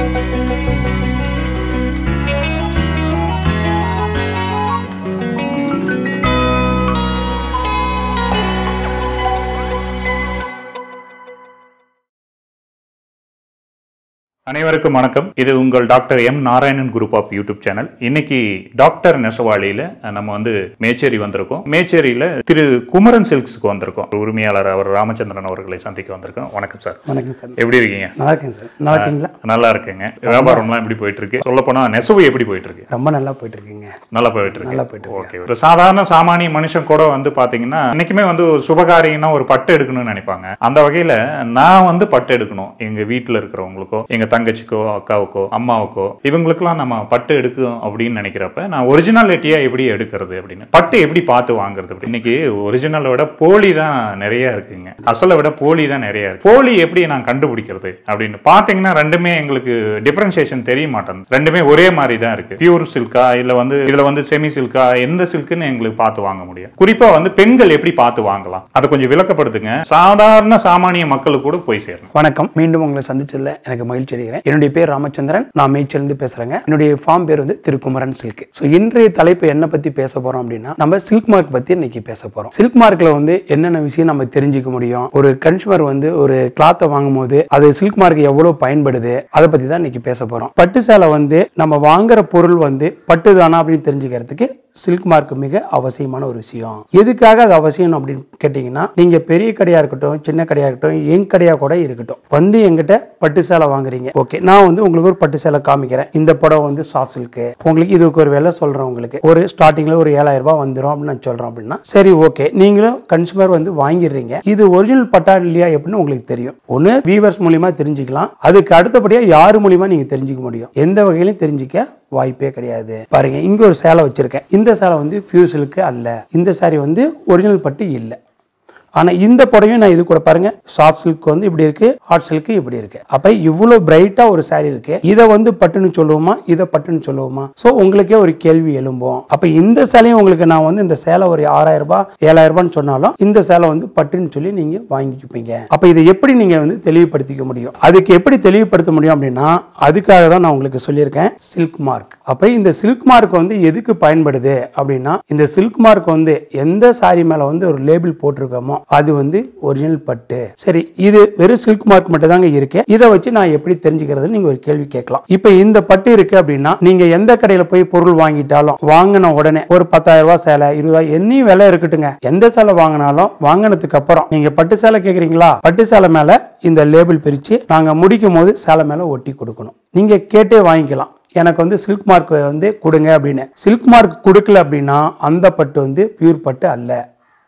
அனைவருக்கும் வணக்கம் இது உங்கள் doctor M Narayanan group of YouTube channel இன்னைக்கு டாக்டர் நெசவாளியில நம்ம வந்து மேச்சேரி வந்திருக்கோம் மேச்சேரியில திரு குமரன் சில்க்ஸ்க்கு வந்திருக்கோம் உரிமையாளர் அவர் ராமச்சந்திரன் அவர்களை சந்திக்க வந்திருக்கோம் வணக்கம் சார் வணக்கம் சார் எப்படி இருக்கீங்க நல்லா இருக்கேன் சார் நல்லா இருக்கீங்களா நல்லா இருக்குங்க வியாபாரம்லாம் எப்படி போயிட்டு இருக்கு சொல்ல போனா நெசவு எப்படி போயிட்டு இருக்கு ரொம்ப நல்லா போயிட்டு இருக்கீங்க நல்லா போயிட்டு இருக்கு நல்லா போயிட்டு ஓகே ஒரு சாதாரண சாமானிய மனுஷன் கூட வந்து பாத்தீங்கன்னா இன்னைக்குமே வந்து ஒரு சுபகாரியம்னா ஒரு பட்டு எடுக்கணும்னு நினைப்பாங்க அந்த வகையில நான் வந்து பட்டு எடுக்கணும் எங்க வீட்டுல இருக்கிறவங்களுக்கோ எங்க தங்கச்சிக்கோ அக்காவுக்கோ அம்மாவுக்கோ இவங்களுக்கெல்லாம் நம்ம பட்டு எடுக்கணும் அப்படின்னு நினைக்கிறப்ப நான் ஒரிஜினாலிட்டியா எப்படி எடுக்கிறது அப்படின்னு பட்டு எப்படி பார்த்து வாங்குறது அப்படி இன்னைக்கு ஒரிஜினலை விட போலி தான் நிறைய இருக்குங்க அசலை விட போலி தான் நிறைய இருக்கு போலி எப்படி நான் கண்டுபிடிக்கிறது அப்படின்னு பாத்தீங்கன்னா ரெண்டுமே எங்களுக்கு டிஃபரன்சியேஷன் தெரிய மாட்டேங்குது ரெண்டுமே ஒரே மாதிரி தான் இருக்கு பியூர் சில்கா இல்ல வந்து இதுல வந்து செமி சில்கா எந்த சில்க்குன்னு எங்களுக்கு பார்த்து வாங்க முடியும் குறிப்பா வந்து பெண்கள் எப்படி பார்த்து வாங்கலாம் அதை கொஞ்சம் விளக்கப்படுத்துங்க சாதாரண சாமானிய மக்களுக்கு கூட போய் சேரணும் வணக்கம் மீண்டும் உங்களை சந்திச்சதுல எனக்கு மகிழ்ச்சி அடைகிறேன் என்னுடைய பேர் ராமச்சந்திரன் நான் மேய்ச்சிலிருந்து பேசுறேங்க என்னுடைய ஃபார்ம் பேர் வந்து திருக்குமரன் சில்க் ஸோ இன்றைய தலைப்பு என்ன பத்தி பேச போறோம் அப்படின்னா நம்ம சில்க் மார்க் பத்தி இன்னைக்கு பேச போறோம் சில்க் மார்க்ல வந்து என்னென்ன விஷயம் நம்ம தெரிஞ்சுக்க முடியும் ஒரு கன்சூமர் வந்து ஒரு கிளாத்தை வாங்கும் போது அது சில்க் மார்க் எவ்வளவு பயன்படுது அதை பத்தி தான் இன்னைக்கு பேச போறோம் பட்டு சேலை வந்து நம்ம வாங்குற பொருள் வந்து பட்டு தானா அப்படின்னு தெரிஞ்சுக்கிறதுக்கு சில்க் மார்க் மிக அவசியமான ஒரு விஷயம் எதுக்காக அது அவசியம் அப்படின்னு கேட்டிங்கன்னா நீங்க பெரிய கடையா இருக்கட்டும் சின்ன கடையா இருக்கட்டும் என் கடையா கூட இருக்கட்டும் வந்து எங்கிட்ட பட்டு சேலை வாங்குறீங்க ஓகே நான் வந்து உங்களுக்கு ஒரு பட்டு சேலை காமிக்கிறேன் இந்த புடவை வந்து சாஃப்ட் சில்க் உங்களுக்கு இதுக்கு ஒரு விலை சொல்றேன் உங்களுக்கு ஒரு ஸ்டார்டிங்ல ஒரு ஏழாயிரம் ரூபாய் வந்துடும் அப்படின்னு நான் சொல்றேன் அப்படின்னா சரி ஓகே நீங்களும் கன்சூமர் வந்து வாங்கிடுறீங்க இது ஒரிஜினல் பட்டா இல்லையா எப்படின்னு உங்களுக்கு தெரியும் ஒன்று வீவர்ஸ் மூலியமா தெரிஞ்சுக்கலாம் அதுக்கு அடுத்தபடியா யார் மூலியமா நீங்க தெரிஞ்சுக்க முடியும் எந்த வகையிலும் தெரிஞ்சுக்க வாய்ப்பே கிடையாது பாருங்க இங்க ஒரு சேலை வச்சிருக்கேன் இந்த சேலை வந்து ஃபியூசலுக்கு அல்ல இந்த சாரி வந்து ஒரிஜினல் பட்டு இல்லை ஆனா இந்த புடவையும் நான் இது கூட பாருங்க சாஃப்ட் சில்க் வந்து இப்படி இருக்கு ஹாட் சில்க் இப்படி இருக்கு அப்ப இவ்வளவு பிரைட்டா ஒரு saree இருக்கு இதை வந்து பட்டுன்னு சொல்லுவோமா இதை பட்டுன்னு சொல்லுவோமா சோ உங்களுக்கே ஒரு கேள்வி எழும்பும் அப்ப இந்த சேலையும் உங்களுக்கு நான் வந்து இந்த சேலை ஒரு ஆறாயிரம் ரூபாய் ஏழாயிரம் ரூபான்னு சொன்னாலும் இந்த சேலை வந்து பட்டுன்னு சொல்லி நீங்க வாங்கிக்குப்பீங்க அப்ப இதை எப்படி நீங்க வந்து தெளிவுபடுத்திக்க முடியும் அதுக்கு எப்படி தெளிவுபடுத்த முடியும் அப்படின்னா அதுக்காக தான் நான் உங்களுக்கு சொல்லியிருக்கேன் சில்க் மார்க் அப்ப இந்த சில்க் மார்க் வந்து எதுக்கு பயன்படுது அப்படின்னா இந்த சில்க் மார்க் வந்து எந்த சாரி மேல வந்து ஒரு லேபிள் போட்டிருக்கோமோ அது வந்து ஒரிஜினல் பட்டு சரி இது வெறும் சில்க் மார்க் மட்டும் தாங்க இருக்கு இதை வச்சு நான் எப்படி தெரிஞ்சுக்கிறது நீங்க ஒரு கேள்வி கேட்கலாம் இப்ப இந்த பட்டு இருக்கு அப்படின்னா நீங்க எந்த கடையில போய் பொருள் வாங்கிட்டாலும் வாங்கின உடனே ஒரு பத்தாயிரம் ரூபாய் சேலை இருபதாயிரம் என்னையும் விலை இருக்கட்டுங்க எந்த சேலை வாங்கினாலும் வாங்கினதுக்கு அப்புறம் நீங்க பட்டு சேலை கேக்குறீங்களா பட்டு சேலை மேல இந்த லேபிள் பிரிச்சு நாங்க முடிக்கும் போது சேலை மேல ஒட்டி கொடுக்கணும் நீங்க கேட்டே வாங்கிக்கலாம் எனக்கு வந்து சில்க் மார்க் வந்து கொடுங்க அப்படின்னு சில்க் மார்க் கொடுக்கல அப்படின்னா அந்த பட்டு வந்து பியூர் பட்டு அல்ல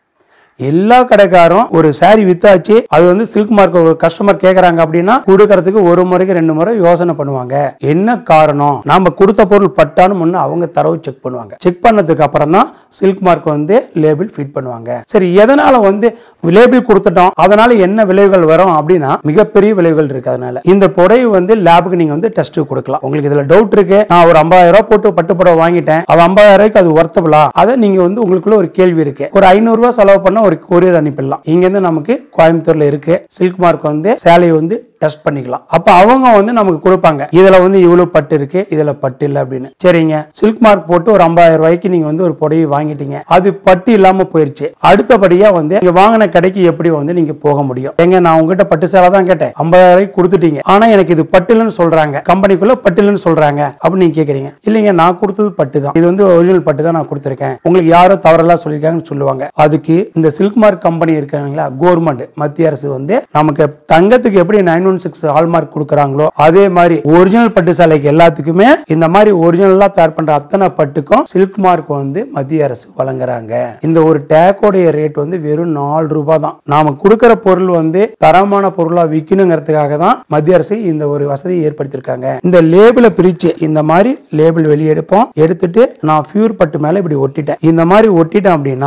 எல்லா கடைக்காரும் ஒரு saree வித்தாச்சு அது வந்து சில்க் மார்க் ஒரு கஸ்டமர் கேக்குறாங்க அப்படின்னா கொடுக்கறதுக்கு ஒரு முறைக்கு ரெண்டு முறை யோசனை பண்ணுவாங்க என்ன காரணம் நாம கொடுத்த பொருள் பட்டான்னு முன்ன அவங்க தரவு செக் பண்ணுவாங்க செக் பண்ணதுக்கு அப்புறம் தான் சில்க் மார்க் வந்து லேபிள் ஃபிட் பண்ணுவாங்க சரி எதனால வந்து லேபிள் கொடுத்துட்டோம் அதனால என்ன விளைவுகள் வரும் அப்படின்னா மிகப்பெரிய விளைவுகள் இருக்கு அதனால இந்த புடவை வந்து லேபுக்கு நீங்க வந்து டெஸ்ட் கொடுக்கலாம் உங்களுக்கு இதுல டவுட் இருக்கு நான் ஒரு ஐம்பதாயிரம் ரூபாய் போட்டு பட்டு புடவை வாங்கிட்டேன் அது ஐம்பதாயிரம் ரூபாய்க்கு அது ஒர்த்தபிளா அதை நீங்க வந்து உங்களுக்குள்ள ஒரு கேள்வி இருக்கு ஒரு ஐநூறு ரூபாய் செலவு பண்ண ஒரு கொரியர் அனுப்பிடலாம் இங்க இருந்து நமக்கு கோயம்புத்தூர்ல இருக்கு சில்க் மார்க் வந்து சேலையை வந்து டெஸ்ட் பண்ணிக்கலாம் அப்ப அவங்க வந்து நமக்கு கொடுப்பாங்க இதுல வந்து இவ்வளவு பட்டு இருக்கு இதுல பட்டு இல்ல அப்படின்னு சரிங்க சில்க் மார்க் போட்டு ஒரு ஐம்பதாயிரம் ரூபாய்க்கு நீங்க வந்து ஒரு புடவை வாங்கிட்டீங்க அது பட்டு இல்லாம போயிருச்சு அடுத்தபடியா வந்து நீங்க வாங்கின கடைக்கு எப்படி வந்து நீங்க போக முடியும் எங்க நான் உங்ககிட்ட பட்டு சேலை தான் கேட்டேன் ஐம்பதாயிரம் ரூபாய்க்கு கொடுத்துட்டீங்க ஆனா எனக்கு இது பட்டு இல்லைன்னு சொல்றாங்க கம்பெனிக்குள்ள பட்டு இல்லைன்னு சொல்றாங்க அப்படின்னு நீங்க கேக்குறீங்க இல்லைங்க நான் கொடுத்தது பட்டு தான் இது வந்து ஒரிஜினல் பட்டு தான் நான் கொடுத்துருக்கேன் உங்களுக்கு யாரோ தவறெல்லாம் சொல்லியிருக்காங்கன்னு சொல்லுவாங்க அதுக்கு இந்த சில்க் மார்க் கம்பெனி இருக்காங்களா கவர்மெண்ட் மத்திய அரசு வந்து நமக்கு தங்கத்துக்கு எப்படி நைன் ஒன் சிக்ஸ் ஹால்மார்க் கொடுக்குறாங்களோ அதே மாதிரி ஒரிஜினல் பட்டு சேலைக்கு எல்லாத்துக்குமே இந்த மாதிரி ஒரிஜினலா தயார் பண்ற அத்தனை பட்டுக்கும் சில்க் மார்க் வந்து மத்திய அரசு வழங்குறாங்க இந்த ஒரு டேக்கோடைய ரேட் வந்து வெறும் நாலு ரூபாய் தான் நாம கொடுக்கிற பொருள் வந்து தரமான பொருளா விற்கணுங்கிறதுக்காக தான் மத்திய அரசு இந்த ஒரு வசதியை ஏற்படுத்தியிருக்காங்க இந்த லேபிளை பிரிச்சு இந்த மாதிரி லேபிள் வெளியே எடுப்போம் எடுத்துட்டு நான் பியூர் பட்டு மேல இப்படி ஒட்டிட்டேன் இந்த மாதிரி ஒட்டிட்டேன் அப்படின்னா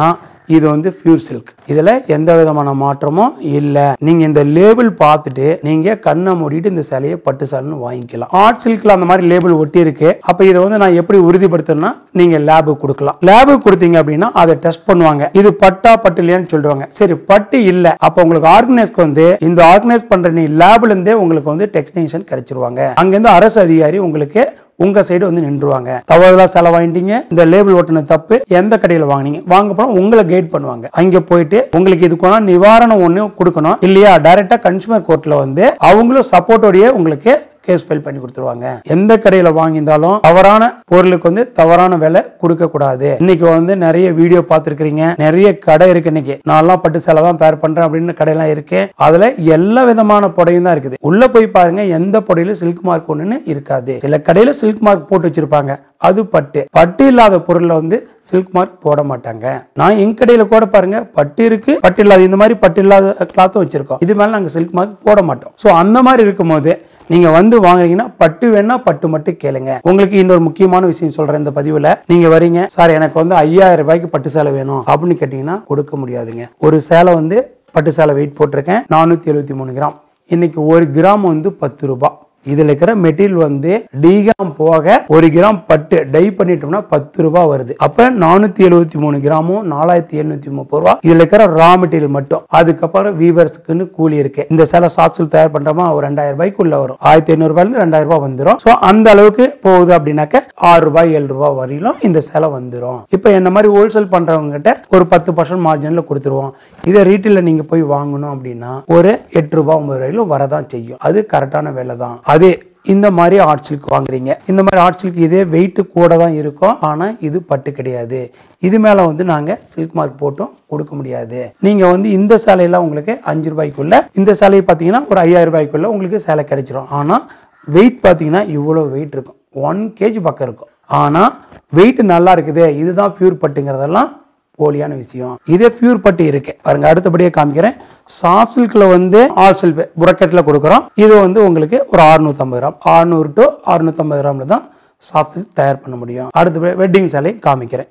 இது வந்து பியூர் சில்க் இதுல எந்த விதமான மாற்றமும் இல்ல நீங்க இந்த லேபிள் பார்த்துட்டு நீங்க கண்ணை மூடிட்டு இந்த சிலையை பட்டு சேலைன்னு வாங்கிக்கலாம் ஆர்ட் சில்க்ல அந்த மாதிரி லேபிள் ஒட்டி இருக்கு அப்ப இதை வந்து நான் எப்படி உறுதிப்படுத்தணும்னா நீங்க லேபுக்கு கொடுக்கலாம் லேபுக்கு கொடுத்தீங்க அப்படின்னா அதை டெஸ்ட் பண்ணுவாங்க இது பட்டா பட்டு இல்லையான்னு சொல்லுவாங்க சரி பட்டு இல்ல அப்ப உங்களுக்கு ஆர்கனைஸ்க்கு வந்து இந்த ஆர்கனைஸ் பண்ற நீ லேப்ல இருந்தே உங்களுக்கு வந்து டெக்னீஷியன் கிடைச்சிருவாங்க அங்கிருந்து அரசு அதிகாரி உங்களுக்கு உங்க சைடு வந்து நின்றுவாங்க தவறுதலா செலவாயிட்டீங்க இந்த லேபிள் ஒட்டின தப்பு எந்த கடையில வாங்குனீங்க வாங்க போனா உங்களை கைட் பண்ணுவாங்க அங்க போயிட்டு உங்களுக்கு இதுக்கான நிவாரணம் ஒண்ணு கொடுக்கணும் இல்லையா டைரக்டா கன்சூமர் கோர்ட்ல வந்து அவங்களும் சப்போர்ட்டோடய உங்களுக்கு கேஸ் ஃபைல் பண்ணி கொடுத்துருவாங்க எந்த கடையில வாங்கியிருந்தாலும் தவறான பொருளுக்கு வந்து தவறான விலை கொடுக்க கூடாது இன்னைக்கு வந்து நிறைய வீடியோ பார்த்துருக்கீங்க நிறைய கடை இருக்கு இன்னைக்கு நான்லாம் பட்டு சேலை தான் பேர் பண்றேன் அப்படின்னு கடையெல்லாம் இருக்கு அதுல எல்லா விதமான புடையும் தான் இருக்குது உள்ள போய் பாருங்க எந்த புடையிலும் சில்க் மார்க் ஒண்ணுன்னு இருக்காது சில கடையில சில்க் மார்க் போட்டு வச்சிருப்பாங்க அது பட்டு பட்டு இல்லாத பொருள்ல வந்து சில்க் மார்க் போட மாட்டாங்க நான் எங்க கடையில கூட பாருங்க பட்டு இருக்கு பட்டு இல்லாத இந்த மாதிரி பட்டு இல்லாத கிளாத்தும் வச்சிருக்கோம் இது மேல நாங்க சில்க் மார்க் போட மாட்டோம் சோ அந்த மாதிரி இருக்கும்போது நீங்க வந்து வாங்குறீங்கன்னா பட்டு வேணா பட்டு மட்டும் கேளுங்க உங்களுக்கு இன்னொரு முக்கியமான விஷயம் சொல்றேன் இந்த பதிவுல நீங்க வரீங்க சார் எனக்கு வந்து ஐயாயிரம் ரூபாய்க்கு பட்டு சேலை வேணும் அப்படின்னு கேட்டீங்கன்னா கொடுக்க முடியாதுங்க ஒரு சேலை வந்து பட்டு சேலை வெயிட் போட்டிருக்கேன் நானூத்தி எழுபத்தி மூணு கிராம் இன்னைக்கு ஒரு கிராம் வந்து பத்து ரூபாய் இதுல இருக்கிற மெட்டீரியல் வந்து டிகிராம் போக ஒரு கிராம் பட்டு டை பண்ணிட்டோம்னா பத்து ரூபாய் வருது அப்ப நானூத்தி எழுபத்தி மூணு கிராமும் நாலாயிரத்தி எழுநூத்தி முப்பது ரூபா இதுல இருக்கிற ரா மெட்டீரியல் மட்டும் அதுக்கப்புறம் வீவர்ஸ்க்குன்னு கூலி இருக்கு இந்த சேலை சாப்சூல் தயார் பண்றோமா ஒரு ரெண்டாயிரம் ரூபாய்க்குள்ள வரும் ஆயிரத்தி ஐநூறு ரூபாயில இருந்து ரெண்டாயிரம் ரூபாய் வந்துடும் ஸோ அந்த அளவுக்கு போகுது அப்படின்னாக்க ஆறு ரூபாய் ஏழு ரூபாய் வரையிலும் இந்த சேலை வந்துடும் இப்போ என்ன மாதிரி ஹோல்சேல் பண்றவங்க கிட்ட ஒரு பத்து பர்சன்ட் மார்ஜினில் கொடுத்துருவோம் இதை ரீட்டைல நீங்க போய் வாங்கணும் அப்படின்னா ஒரு எட்டு ரூபாய் ஒன்பது ரூபாயிலும் வரதான் செய்யும் அது கரெக்டான வேலை தான் அதே இந்த மாதிரி ஆர்ட் சில்க் வாங்குறீங்க இந்த மாதிரி ஆர்ட் சில்க் இதே வெயிட் கூட தான் இருக்கும் ஆனா இது பட்டு கிடையாது இது மேல வந்து நாங்க சில்க் மார்க் போட்டும் கொடுக்க முடியாது நீங்க வந்து இந்த சேலையெல்லாம் உங்களுக்கு அஞ்சு ரூபாய்க்குள்ள இந்த சேலையை பார்த்தீங்கன்னா ஒரு ஐயாயிரம் ரூபாய்க்குள்ள உங்களுக்கு சேலை கிடைச்சிரும் ஆனா வெயிட் பார்த்தீங்கன்னா இவ்வளோ வெயிட் இருக்கும் ஒன் கேஜி பக்கம் இருக்கும் ஆனா வெயிட் நல்லா இருக்குது இதுதான் பியூர் பட்டுங்கிறதெல்லாம் போலியான விஷயம் இதே பியூர் பட்டு இருக்கு பாருங்க அடுத்தபடியே காமிக்கிறேன் சாஃப்ட் சில்க்ல வந்து ஆல் சில்க் புரக்கெட்ல கொடுக்குறோம் இது வந்து உங்களுக்கு ஒரு 650 கிராம் 600 டு 650 கிராம்ல தான் சாஃப்ட் சில்க் தயார் பண்ண முடியும் அடுத்து வெட்டிங் சேலை காமிக்கிறேன்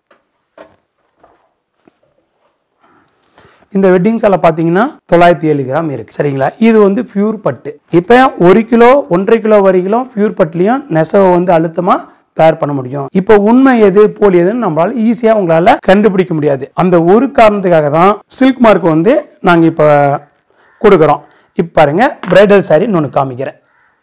இந்த வெட்டிங் சேலை பார்த்தீங்கன்னா தொள்ளாயிரத்தி ஏழு கிராம் இருக்கு சரிங்களா இது வந்து பியூர் பட்டு இப்போ ஒரு கிலோ ஒன்றரை கிலோ வரைக்கும் பியூர் பட்டுலையும் நெசவை வந்து அழுத்தமா தயார் பண்ண முடியும் இப்போ உண்மை எது போலி எதுன்னு நம்மளால ஈஸியா உங்களால கண்டுபிடிக்க முடியாது அந்த ஒரு காரணத்துக்காக தான் சில்க் மார்க் வந்து நாங்க இப்ப கொடுக்குறோம் இப்ப பாருங்க பிரைடல் சாரி ஒன்று காமிக்கிறேன்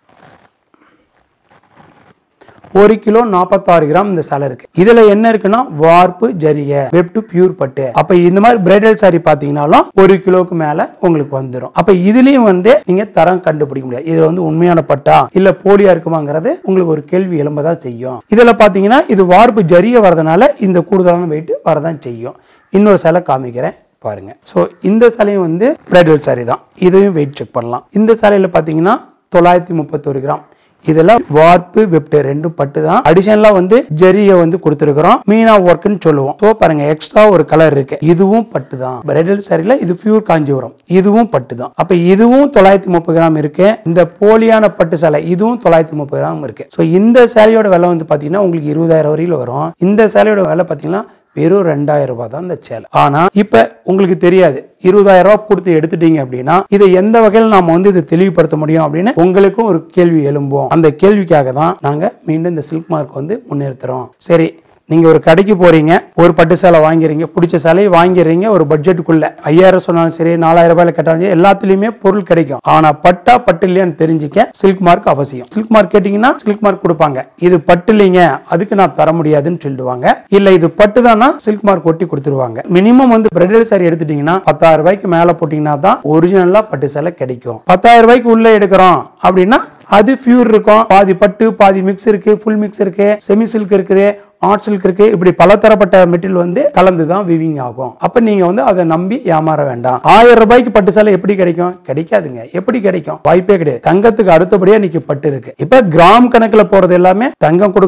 ஒரு கிலோ நாற்பத்தாறு கிராம் இந்த சேலை இருக்கு இதுல என்ன இருக்குன்னா வார்ப்பு ஜரிகை வெப் டு பியூர் பட்டு அப்ப இந்த மாதிரி பிரைடல் சாரி பாத்தீங்கன்னாலும் ஒரு கிலோக்கு மேல உங்களுக்கு வந்துடும் அப்ப இதுலயும் வந்து நீங்க தரம் கண்டுபிடிக்க முடியாது இதுல வந்து உண்மையான பட்டா இல்ல போலியா இருக்குமாங்கிறது உங்களுக்கு ஒரு கேள்வி எழும்பதான் செய்யும் இதுல பாத்தீங்கன்னா இது வார்ப்பு ஜரிகை வரதுனால இந்த கூடுதலான வெயிட் வரதான் செய்யும் இன்னொரு சேலை காமிக்கிறேன் பாருங்க ஸோ இந்த சேலையும் வந்து பிரைடல் சாரி தான் இதையும் வெயிட் செக் பண்ணலாம் இந்த சேலையில பாத்தீங்கன்னா தொள்ளாயிரத்தி முப்பத்தொரு கிராம் இதெல்லாம் வார்ப்பு வெப்ட் ரெண்டும் பட்டு தான் அடிஷனலா வந்து ஜெரியை வந்து கொடுத்துருக்கிறோம் மீனா ஒர்க்னு சொல்லுவோம் ஸோ பாருங்க எக்ஸ்ட்ரா ஒரு கலர் இருக்கு இதுவும் பட்டு தான் பிரைடல் சாரில இது பியூர் காஞ்சிபுரம் இதுவும் பட்டு தான் அப்ப இதுவும் தொள்ளாயிரத்தி முப்பது கிராம் இருக்கு இந்த போலியான பட்டு சேலை இதுவும் தொள்ளாயிரத்தி முப்பது கிராம் இருக்கு ஸோ இந்த சேலையோட விலை வந்து பாத்தீங்கன்னா உங்களுக்கு இருபதாயிரம் வரையில வரும் இந்த சேலையோட விலை பாத்தீங்கன்னா வெறும் ரெண்டாயிரம் ரூபாய் தான் இந்த சேலை ஆனா இப்ப உங்களுக்கு தெரியாது இருபதாயிரம் ரூபாய் கொடுத்து எடுத்துட்டீங்க அப்படின்னா இதை எந்த வகையில் நாம வந்து இதை தெளிவுபடுத்த முடியும் அப்படின்னு உங்களுக்கும் ஒரு கேள்வி எழும்போம் அந்த கேள்விக்காக தான் நாங்க மீண்டும் இந்த சில்க் மார்க் வந்து முன்னிறுத்துறோம் சரி நீங்க ஒரு கடைக்கு போறீங்க ஒரு பட்டு சேலை வாங்கிறீங்க பிடிச்ச சேலையை வாங்கிறீங்க ஒரு பட்ஜெட்டுக்குள்ள ஐயாயிரம் சொன்னாலும் சரி நாலாயிரம் ரூபாயில கேட்டாலும் சரி, எல்லாத்துலயுமே பொருள் கிடைக்கும் ஆனா பட்டா பட்டு இல்லையான்னு தெரிஞ்சுக்க சில்க் மார்க் அவசியம் சில்க் மார்க் கேட்டீங்கன்னா சில்க் மார்க் கொடுப்பாங்க இது பட்டு இல்லைங்க அதுக்கு நான் தர முடியாதுன்னு சொல்லிடுவாங்க இல்ல இது பட்டு தானா சில்க் மார்க் ஒட்டி கொடுத்துருவாங்க மினிமம் வந்து பிரைடல் சாரி எடுத்துட்டீங்கன்னா பத்தாயிரம் ரூபாய்க்கு மேல போட்டீங்கன்னா தான் ஒரிஜினலா பட்டு சேலை கிடைக்கும் பத்தாயிரம் ரூபாய்க்கு உள்ள எடுக்கிறோம் அப்படின்னா அது பியூர் இருக்கும் பாதி பட்டு பாதி மிக்ஸ் இருக்கு ஃபுல் மிக்ஸ் இருக்கு செமி சில்க் இருக்குது ஆர்ட் சில்க் இருக்கு இப்படி பலதரப்பட்ட மெட்டீரியல் வந்து கலந்து தான் விவிங் ஆகும் அப்ப நீங்க வந்து அதை நம்பி ஏமாற வேண்டாம் ஆயிரம் ரூபாய்க்கு பட்டு சேலை எப்படி கிடைக்கும் கிடைக்காதுங்க எப்படி கிடைக்கும் வாய்ப்பே கிடையாது தங்கத்துக்கு அடுத்தபடியா இன்னைக்கு பட்டு இருக்கு இப்ப கிராம் கணக்குல போறது எல்லாமே தங்கம் கொடுக்குறோம்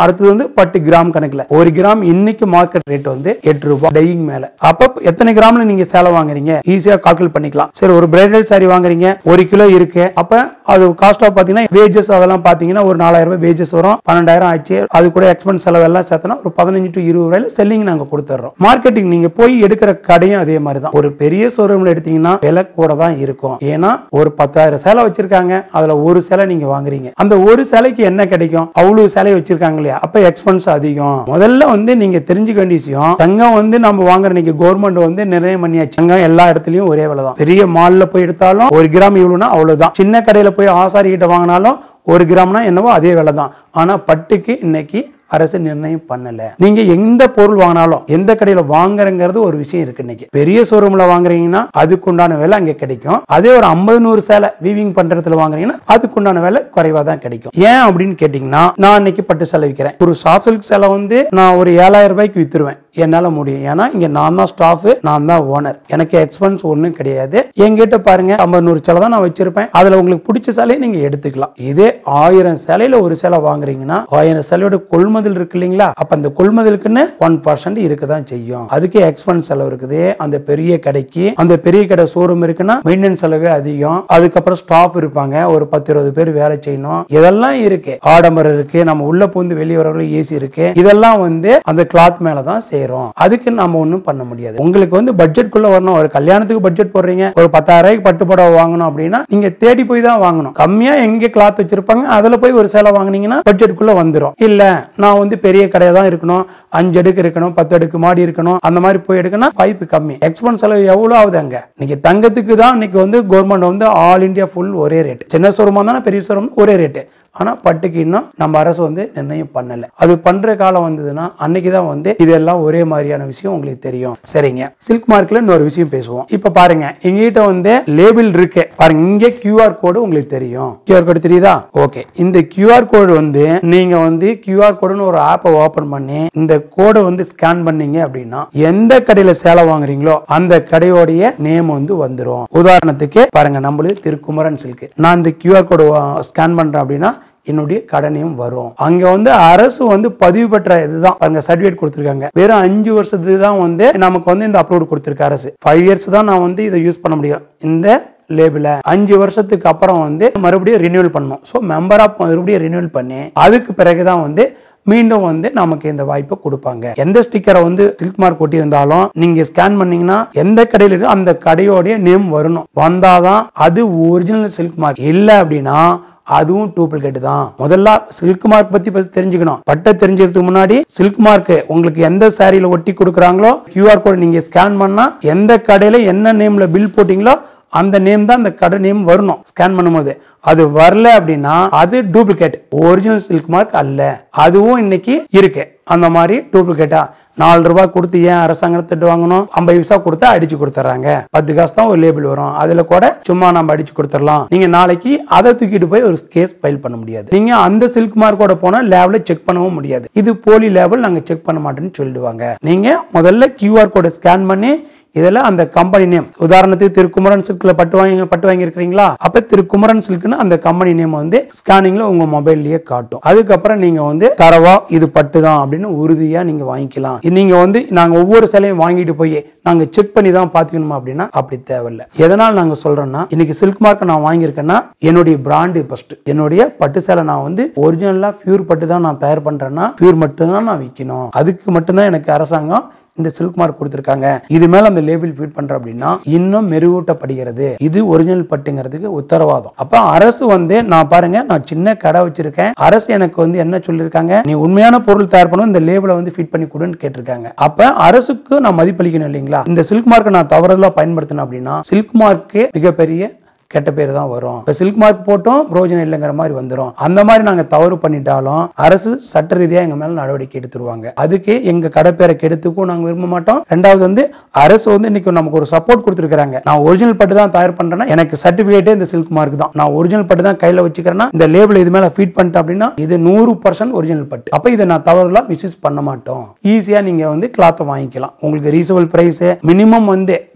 அடுத்தது வந்து பட்டு கிராம் கணக்குல ஒரு கிராம் இன்னைக்கு மார்க்கெட் ரேட் வந்து எட்டு ரூபாய் டையிங் மேல அப்ப எத்தனை கிராம்ல நீங்க சேலை வாங்குறீங்க ஈஸியா கால்குலேட் பண்ணிக்கலாம் சரி ஒரு பிரைடல் சாரி வாங்குறீங்க ஒரு கிலோ இருக்கு அப்ப அது காஸ்ட் ஆஃப் பாத்தீங்கன்னா வேஜஸ் அதெல்லாம் பாத்தீங்கன்னா ஒரு நாலாயிரம் ரூபாய் வேஜஸ் வரும் பன்னெண்டாயிரம் ஆச்சு அது கூட எக்ஸ்பென்ஸ் செலவு எல்லாம் சேர்த்தனா ஒரு பதினஞ்சு டு இருபது ரூபாயில செல்லிங் நாங்க கொடுத்துறோம் மார்க்கெட்டிங் நீங்க போய் எடுக்கிற கடையும் அதே மாதிரி தான் ஒரு பெரிய ஷோரூம்ல எடுத்தீங்கன்னா விலை கூட தான் இருக்கும் ஏன்னா ஒரு பத்தாயிரம் சேலை வச்சிருக்காங்க அதுல ஒரு சேலை நீங்க வாங்குறீங்க அந்த ஒரு சேலைக்கு என்ன கிடைக்கும் அவ்வளவு சேலை வச்சிருக்காங்க இல்லையா அப்ப எக்ஸ்பென்ஸ் அதிகம் முதல்ல வந்து நீங்க தெரிஞ்சுக்க வேண்டிய விஷயம் தங்கம் வந்து நம்ம வாங்குற இன்னைக்கு கவர்மெண்ட் வந்து நிர்ணயம் பண்ணியாச்சு தங்கம் எல்லா இடத்துலயும் ஒரே விலை தான் பெரிய மால்ல போய் எடுத்தாலும் ஒரு கிராம் இவ்வளவுனா அவ்வளவுதான் சின்ன கடையில போய் ஆசாரி கிட்ட வாங்கினாலும் ஒரு கிராம்னா என்னவோ அதே விலை தான் ஆனா பட்டுக்கு இன்னைக்கு அரசு நிர்ணயம் பண்ணல நீங்க எந்த பொருள் வாங்கினாலும் எந்த கடையில வாங்குறங்கிறது ஒரு விஷயம் இருக்கு இன்னைக்கு பெரிய ஷோரூம்ல வாங்குறீங்கன்னா அதுக்குண்டான விலை அங்க கிடைக்கும் அதே ஒரு ஐம்பது நூறு சேலை வீவிங் பண்றதுல வாங்குறீங்கன்னா அதுக்குண்டான விலை குறைவா தான் கிடைக்கும் ஏன் அப்படின்னு கேட்டீங்கன்னா நான் இன்னைக்கு பட்டு சேலை விற்கிறேன் ஒரு சாஃப்ட் சில்க் சேலை வந்து நான் ஒரு ஏழாயிரம் ரூபாய்க்கு வித்துருவேன் என்னால முடியும் ஏன்னா இங்க நான் தான் ஸ்டாஃப் நான் தான் ஓனர் எனக்கு எக்ஸ்பென்ஸ் ஒன்றும் கிடையாது என்கிட்ட பாருங்க ஐம்பது நூறு சேலை தான் நான் வச்சிருப்பேன் அதுல உங்களுக்கு பிடிச்ச சேலையை நீங்க எடுத்துக்கலாம் இதே ஆயிரம் சேலையில ஒரு சேலை வாங்குறீங்கன்னா ஆயிரம் சேலையோட கொள்முதல் இருக்கு இல்லைங்களா அப்ப அந்த கொள்முதலுக்குன்னு ஒன் பர்சன்ட் இருக்க தான் செய்யும் அதுக்கு எக்ஸ்பென்ஸ் செலவு இருக்குது அந்த பெரிய கடைக்கு அந்த பெரிய கடை ஷோரூம் இருக்குன்னா மெயின்டெனன்ஸ் செலவே அதிகம் அதுக்கப்புறம் ஸ்டாஃப் இருப்பாங்க ஒரு பத்து இருபது பேர் வேலை செய்யணும் இதெல்லாம் இருக்கு ஆடம்பரம் இருக்கு நம்ம உள்ள பூந்து வெளியே வரவங்களும் ஏசி இருக்கு இதெல்லாம் வந்து அந்த கிளாத் மேல தான் செய்றோம் அதுக்கு நம்ம ஒண்ணும் பண்ண முடியாது உங்களுக்கு வந்து பட்ஜெட் குள்ள வரணும் ஒரு கல்யாணத்துக்கு பட்ஜெட் போடுறீங்க ஒரு பத்தாயிரம் ரூபாய்க்கு பட்டு புடவை வாங்கணும் அப்படின்னா நீங்க தேடி போய் தான் வாங்கணும் கம்மியா எங்க கிளாத் வச்சிருப்பாங்க அதுல போய் ஒரு சேலை வாங்குனீங்கன்னா பட்ஜெட் குள்ள வந்துரும் இல்ல நான் வந்து பெரிய கடையா தான் இருக்கணும் அஞ்சு அடுக்கு இருக்கணும் பத்து அடுக்கு மாடி இருக்கணும் அந்த மாதிரி போய் எடுக்கணும் வாய்ப்பு கம்மி எக்ஸ்பென்ஸ் செலவு எவ்வளவு ஆகுது அங்க இன்னைக்கு தங்கத்துக்கு தான் இன்னைக்கு வந்து கவர்மெண்ட் வந்து ஆல் இந்தியா ஃபுல் ஒரே ரேட் சின்ன ஷோரூமா தானே பெரிய ஷோரூம் ஒரே ரேட்டு ஆனா பட்டுக்கு இன்னும் நம்ம அரசு வந்து நிர்ணயம் பண்ணல அது பண்ற காலம் வந்ததுன்னா அன்னைக்கு தான் வந்து இதெல்லாம் ஒரே மாதிரியான விஷயம் உங்களுக்கு தெரியும் சரிங்க சில்க் மார்க்ல இன்னொரு விஷயம் பேசுவோம் இப்ப பாருங்க எங்ககிட்ட வந்து லேபிள் இருக்கு பாருங்க இங்க கியூஆர் கோடு உங்களுக்கு தெரியும் கியூஆர் கோடு தெரியுதா ஓகே இந்த கியூஆர் கோடு வந்து நீங்க வந்து கியூஆர் கோடுன்னு ஒரு ஆப்பை ஓபன் பண்ணி இந்த கோடை வந்து ஸ்கேன் பண்ணீங்க அப்படின்னா எந்த கடையில சேலை வாங்குறீங்களோ அந்த கடையோடைய நேம் வந்து வந்துரும் உதாரணத்துக்கு பாருங்க நம்மளுது திருக்குமரன் சில்க் நான் இந்த கியூஆர் கோடு ஸ்கேன் பண்றேன் அப்படின்னா என்னுடைய கடனையும் வரும் அங்க வந்து அரசு வந்து பதிவு பெற்ற இதுதான் பாருங்க சர்டிபிகேட் கொடுத்திருக்காங்க வெறும் அஞ்சு வருஷத்துக்கு தான் வந்து நமக்கு வந்து இந்த அப்ரூவ் கொடுத்திருக்கு அரசு ஃபைவ் இயர்ஸ் தான் நான் வந்து இதை யூஸ் பண்ண முடியும் இந்த லேபிள அஞ்சு வருஷத்துக்கு அப்புறம் வந்து மறுபடியும் ரினியூவல் பண்ணணும் ஸோ மெம்பர் ஆஃப் மறுபடியும் ரினியூவல் பண்ணி அதுக்கு பிறகுதான் வந்து மீண்டும் வந்து நமக்கு இந்த வாய்ப்பை கொடுப்பாங்க எந்த ஸ்டிக்கரை வந்து சில்க் மார்க் ஒட்டி இருந்தாலும் நீங்க ஸ்கேன் பண்ணீங்கன்னா எந்த கடையில இருக்கோ அந்த கடையோடைய நேம் வரணும் வந்தாதான் அது ஒரிஜினல் சில்க் மார்க் இல்லை அப்படின்னா அதுவும் டூப்ளிகேட் தான் முதல்ல சில்க் மார்க் பத்தி பத்தி தெரிஞ்சுக்கணும் பட்டை தெரிஞ்சதுக்கு முன்னாடி சில்க் மார்க் உங்களுக்கு எந்த சாரியில ஒட்டி கொடுக்குறாங்களோ கியூஆர் கோட் நீங்க ஸ்கேன் பண்ணா எந்த கடையில என்ன நேம்ல பில் போட்டீங்களோ அந்த நேம் தான் அந்த கடை நேம் வரணும் ஸ்கேன் பண்ணும்போது அது வரல அப்படின்னா அது டூப்ளிகேட் ஒரிஜினல் சில்க் மார்க் அல்ல அதுவும் இன்னைக்கு இருக்கு அந்த மாதிரி டூப்ளிகேட்டா நாலு ரூபாய் கொடுத்து ஏன் அரசாங்கத்திட்டு வாங்கணும் ஐம்பது பைசா கொடுத்தா அடிச்சு கொடுத்துறாங்க பத்து காசு தான் ஒரு லேபிள் வரும் அதுல கூட சும்மா நம்ம அடிச்சு கொடுத்துடலாம் நீங்க நாளைக்கு அதை தூக்கிட்டு போய் ஒரு கேஸ் ஃபைல் பண்ண முடியாது நீங்க அந்த சில்க் மார்க்கோட போனா லேப்ல செக் பண்ணவும் முடியாது இது போலி லேபிள் நாங்க செக் பண்ண மாட்டோம்னு சொல்லிடுவாங்க நீங்க முதல்ல கியூஆர் கோடை ஸ்கேன் பண்ணி இதுல அந்த கம்பெனி நேம் உதாரணத்துக்கு திருக்குமரன் சில்க்ல பட்டு வாங்கி பட்டு வாங்கி இருக்கிறீங்களா அப்ப திருக்குமரன் சில்க்னு அந்த கம்பெனி நேம் வந்து ஸ்கேனிங்ல உங்க மொபைல்லயே காட்டும் அதுக்கப்புறம் நீங்க வந்து தரவா இது பட்டு தான் அப்படின்னு உறுதியா நீங்க வாங்கிக்கலாம் நீங்க வந்து நாங்க ஒவ்வொரு சிலையும் வாங்கிட்டு போய் நாங்க செக் பண்ணி தான் பாத்துக்கணுமா அப்படின்னா அப்படி தேவையில்லை எதனால் நாங்க சொல்றோம்னா இன்னைக்கு சில்க் மார்க் நான் வாங்கியிருக்கேன்னா என்னுடைய பிராண்டு ஃபர்ஸ்ட் என்னுடைய பட்டு சேலை நான் வந்து ஒரிஜினலா பியூர் பட்டு தான் நான் தயார் பண்றேன்னா பியூர் மட்டும் தான் நான் விற்கணும் அதுக்கு மட்டும்தான் எனக்கு அரசாங்கம் இந்த சில்க் மார்க் கொடுத்திருக்காங்க இது மேல அந்த லேபிள் ஃபீட் பண்ற அப்படின்னா இன்னும் மெருகூட்டப்படுகிறது இது ஒரிஜினல் பட்டுங்கிறதுக்கு உத்தரவாதம் அப்ப அரசு வந்து நான் பாருங்க நான் சின்ன கடை வச்சிருக்கேன் அரசு எனக்கு வந்து என்ன சொல்லிருக்காங்க நீ உண்மையான பொருள் தயார் பண்ணணும் இந்த லேபிளை வந்து ஃபிட் பண்ணி கொடுன்னு கேட்டிருக்காங்க அப்ப அரசுக்கு நான் மதிப்பளிக்கணும் இல்லைங்களா இந்த சில்க் மார்க்கை நான் தவறுதலா பயன்படுத்தினேன் அப்படின்னா சில்க் மார்க்கு மிகப்பெரிய கெட்ட பேர் தான் வரும் இப்போ சில்க் மார்க் போட்டும் பிரோஜனம் இல்லைங்கிற மாதிரி வந்துடும் அந்த மாதிரி நாங்கள் தவறு பண்ணிட்டாலும் அரசு சட்ட ரீதியாக எங்க மேல நடவடிக்கை எடுத்துருவாங்க அதுக்கு எங்க கடை பேரை கெடுத்துக்கும் நாங்கள் விரும்ப மாட்டோம் ரெண்டாவது வந்து அரசு வந்து இன்னைக்கு நமக்கு ஒரு சப்போர்ட் கொடுத்துருக்காங்க நான் ஒரிஜினல் பட்டு தான் தயார் பண்றேன்னா எனக்கு சர்டிபிகேட்டே இந்த சில்க் மார்க் தான் நான் ஒரிஜினல் பட்டு தான் கையில வச்சுக்கிறேன்னா இந்த லேபிள் இது மேல ஃபீட் பண்ணிட்டேன் அப்படின்னா இது நூறு பர்சன்ட் ஒரிஜினல் பட்டு அப்ப இதை நான் தவறுலாம் மிஸ்யூஸ் பண்ண மாட்டோம் ஈஸியா நீங்க வந்து கிளாத்தை வாங்கிக்கலாம் உங்களுக்கு ரீசனபிள் பிரைஸ் மினிமம் வந்து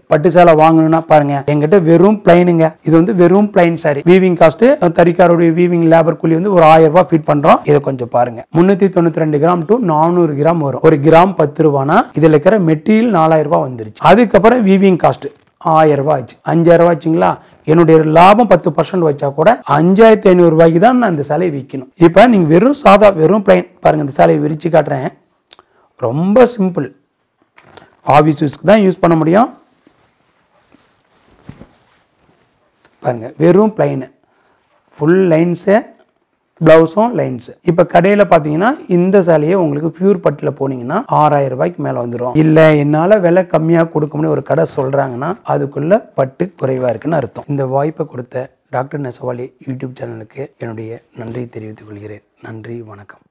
பட்டு சேலை வாங்கணும்னா பாருங்க எங்கிட்ட வெறும் பிளைனுங்க இது வந்து வெறும் பிளைன் சாரி வீவிங் காஸ்ட் தறிக்காரோடைய வீவிங் லேபர் கூலி வந்து ஒரு ஆயிரம் ரூபாய் ஃபிட் பண்றோம் இதை கொஞ்சம் பாருங்க முன்னூத்தி தொண்ணூத்தி ரெண்டு கிராம் டு நானூறு கிராம் வரும் ஒரு கிராம் பத்து ரூபானா இதுல இருக்கிற மெட்டீரியல் நாலாயிரம் ரூபாய் வந்துருச்சு அதுக்கப்புறம் வீவிங் காஸ்ட் ஆயிரம் ரூபாய் ஆச்சு அஞ்சாயிரம் ரூபாய் ஆச்சுங்களா என்னுடைய லாபம் பத்து பர்சன்ட் வச்சா கூட அஞ்சாயிரத்தி ஐநூறு ரூபாய்க்கு தான் நான் இந்த சேலையை விற்கணும் இப்போ நீங்கள் வெறும் சாதா வெறும் பிளைன் பாருங்க இந்த சேலையை விரிச்சு காட்டுறேன் ரொம்ப சிம்பிள் ஆஃபீஸ் யூஸ்க்கு தான் யூஸ் பண்ண முடியும் பாருங்க வெறும் பிளைனு ஃபுல் லைன்ஸு ப்ளவுஸும் லைன்ஸு இப்போ கடையில் பார்த்தீங்கன்னா இந்த சேலையை உங்களுக்கு பியூர் பட்டில் போனீங்கன்னா ஆறாயிரம் ரூபாய்க்கு மேலே வந்துடும் இல்லை என்னால் விலை கம்மியாக கொடுக்கணும்னு ஒரு கடை சொல்கிறாங்கன்னா அதுக்குள்ள பட்டு குறைவாக இருக்குன்னு அர்த்தம் இந்த வாய்ப்பை கொடுத்த டாக்டர் நெசவாலி யூடியூப் சேனலுக்கு என்னுடைய நன்றி தெரிவித்துக் கொள்கிறேன் நன்றி வணக்கம்